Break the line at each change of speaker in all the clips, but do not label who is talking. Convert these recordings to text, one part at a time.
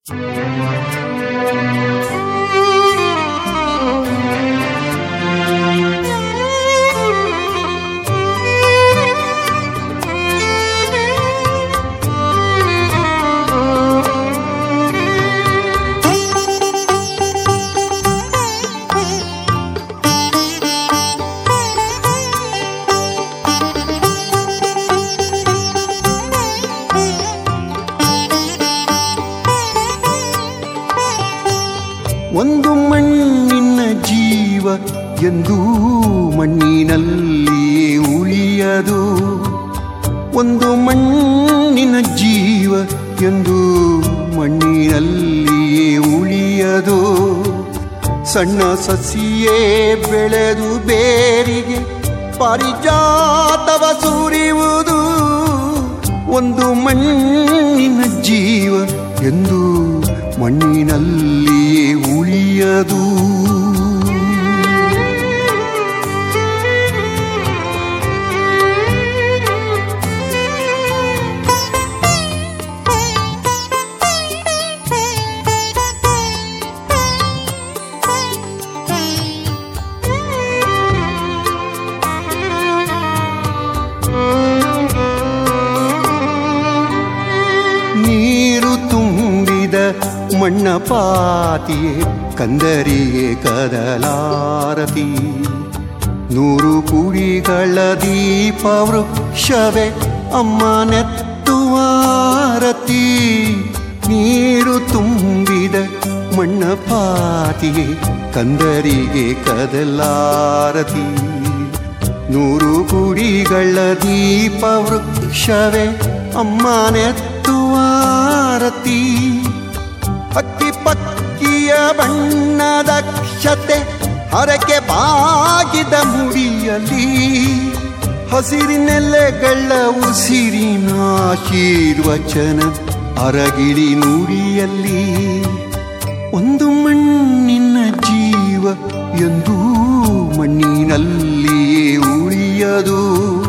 ಒಂದು ಮಣ್ಣಿನ ಜೀವ ಎಂದೂ ಮಣ್ಣಿನಲ್ಲಿಯೇ ಉಳಿಯದು ಒಂದು ಮಣ್ಣಿನ ಜೀವ ಎಂದು ಮಣ್ಣಿನಲ್ಲಿಯೇ ಉಳಿಯದು ಸಣ್ಣ ಸಸಿಯೇ ಬೆಳೆದು ಬೇರಿಗೆ ಪಾರಿಜಾತವ ಸುರಿಯುವುದು ಒಂದು ಮಣ್ಣಿನ ಜೀವ ಎಂದು ಮಣ್ಣಿನಲ್ಲಿಯೇ ಉಳಿಯದು ನೀರು ತುಂಬಿದ ಮಣ್ಣ ಪಾತಿಯೇ ಕಂದರಿಗೆ ಕದಲಾರತಿ ನೂರು ಕುಡಿಗಳ ದೀಪ ವೃಕ್ಷವೇ ಅಮ್ಮ ನೆತ್ತುವಾರತಿ ನೀರು ತುಂಬಿದ ಮಣ್ಣ ಪಾತಿಯೇ ಕಂದರಿಗೆ ಕದಲಾರತಿ ನೂರು ಕುಡಿಗಳ ದೀಪ ವೃಕ್ಷವೇ ಅಮ್ಮ ನೆತ್ತುವಾರತಿ ಅಕ್ಕಿ ಪಕ್ಕಿಯ ಬಣ್ಣದ ಕ್ಷತೆ ಹರಕೆ ಬಾಗಿದ ಮುಡಿಯಲ್ಲಿ ಹಸಿರಿನೆಲೆಗಳ ಉಸಿರಿನ ಆಶೀರ್ವಚನ ಅರಗಿಳಿ ನುಡಿಯಲ್ಲಿ ಒಂದು ಮಣ್ಣಿನ ಜೀವ ಎಂದೂ ಮಣ್ಣಿನಲ್ಲಿಯೇ ಉಳಿಯದು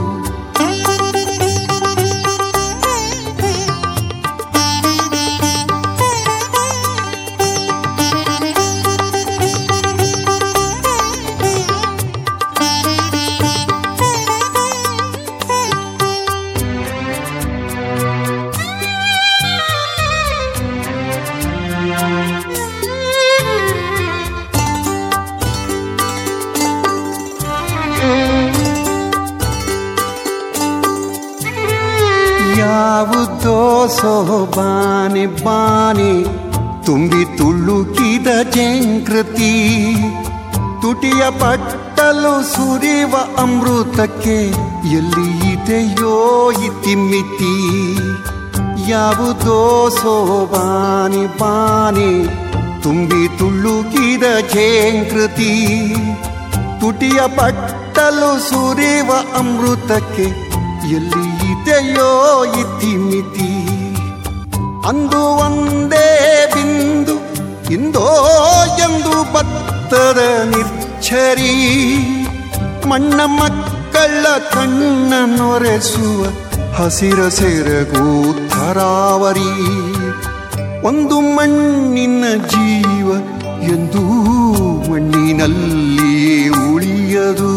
ಯಾವುದೋ ಸೋಬಾನೆ ಬಾನೆ ತುಂಬಿ ತುಳುಕಿದ ಜಂಕೃತಿ ತುಟಿಯ ಪಟ್ಟಲು ಸುರಿವ ಅಮೃತಕ್ಕೆ ಎಲ್ಲಿ ಇದೆಯೋ ಇತಿಮಿತಿ ಯಾವುದೋ ಸೋಬಾನೆ ಬಾನೆ ತುಂಬಿ ತುಳುಕಿದ ಜೇಂಕೃತಿ ತುಟಿಯ ಪಟ್ಟಲು ಸುರಿವ ಅಮೃತಕ್ಕೆ ಎಲ್ಲಿ ಇದೆಯೋ ಇತಿಮಿತಿ ಅಂದು ಒಂದೇ ಬಿಂದು ಇಂದೋ ಎಂದು ಭತ್ತದ ನಿರ್ಛರಿ ಮಣ್ಣ ಮಕ್ಕಳ ಕಣ್ಣ ನೊರೆಸುವ ಹಸಿರ ಸೆರಗು ಥರಾವರಿ ಒಂದು ಮಣ್ಣಿನ ಜೀವ ಎಂದು ಮಣ್ಣಿನಲ್ಲಿಯೇ ಉಳಿಯದು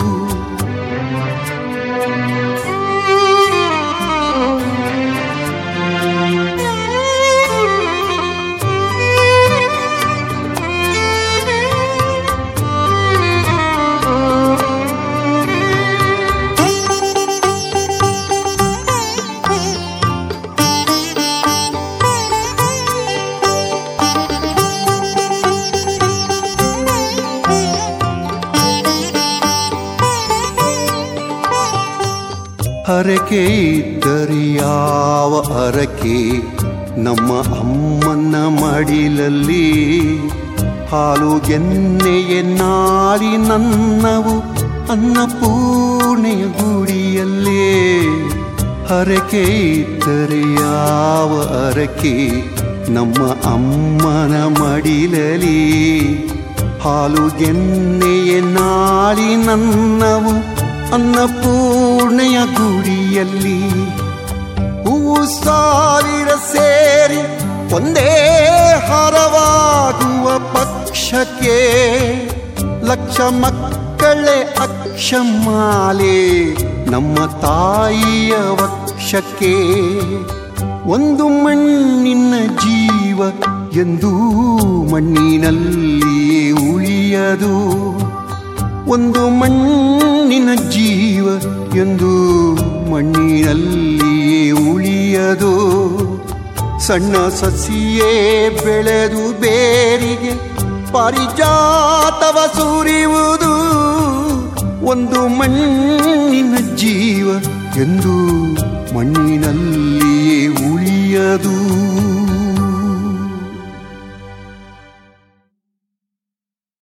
ಹರಕೆ ಇದ್ದರೆ ಯಾವ ಹರಕೆ ನಮ್ಮ ಅಮ್ಮನ ಮಡಿಲಲ್ಲಿ ಹಾಲು ಎಣ್ಣೆಯ ನಾಳಿ ನನ್ನವು ಅನ್ನಪೂರ್ಣೆಯ ಗುಡಿಯಲ್ಲೇ ಹರಕೆ ಇದ್ದರೆ ಯಾವ ಹರಕೆ ನಮ್ಮ ಅಮ್ಮನ ಮಡಿಲಲಿ ಹಾಲು ಎಣ್ಣೆಯ ನಾಳಿ ನನ್ನವು ಅನ್ನಪೂರ್ಣೆಯ ಗುಡಿಯಲ್ಲಿ ಹೂವು ಸಾವಿರ ಸೇರಿ ಒಂದೇ ಹರವಾಗುವ ಪಕ್ಷಕ್ಕೆ ಲಕ್ಷ ಮಕ್ಕಳೇ ಅಕ್ಷಮಾಲೆ ನಮ್ಮ ತಾಯಿಯ ವಕ್ಷಕ್ಕೆ ಒಂದು ಮಣ್ಣಿನ ಜೀವ ಎಂದೂ ಮಣ್ಣಿನಲ್ಲಿಯೇ ಉಳಿಯದು ಒಂದು ಮಣ್ಣಿನ ಜೀವ ಎಂದು ಮಣ್ಣಿನಲ್ಲಿಯೇ ಉಳಿಯದು ಸಣ್ಣ ಸಸಿಯೇ ಬೆಳೆದು ಬೇರಿಗೆ ಪಾರಿಜಾತವ ಸುರಿಯುವುದು ಒಂದು ಮಣ್ಣಿನ ಜೀವ ಎಂದು ಮಣ್ಣಿನಲ್ಲಿಯೇ ಉಳಿಯದು